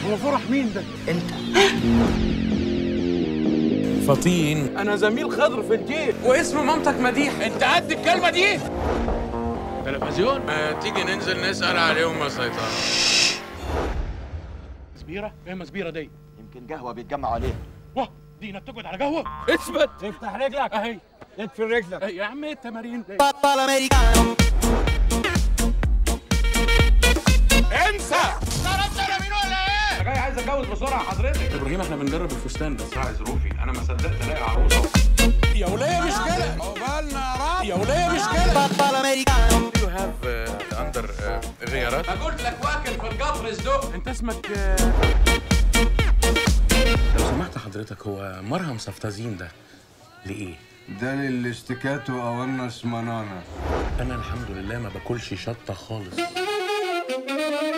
هو فرح مين ده؟ فطين انا زميل خضر في الجيش واسم مامتك مديح انت قد الكلمه دي؟ تلفزيون ما تيجي ننزل نسأل عليهم يا سيطرة مسبيره؟ ايه مسبيره دي؟ يمكن قهوه بيتجمعوا عليها واه دي انك تقعد على قهوه اثبت افتح رجلك اهي اقفل رجلك يا عم ايه التمارين دي؟ انسى انا جاي عايز اتجوز بسرعة حضرتك ابراهيم احنا بنجرب الفستان بس راعي ظروفي انا ما صدقت الاقي عروسة يا وليه مش كده عقبالنا يا رب يا وليه مش كده يو هاف اندر غيارات قلت لك واكل في القطر صدق انت اسمك لو سمحت حضرتك هو مرهم صفتازين ده لايه؟ ده للاستيكاتو او النص منانا انا الحمد لله ما باكلش شطه خالص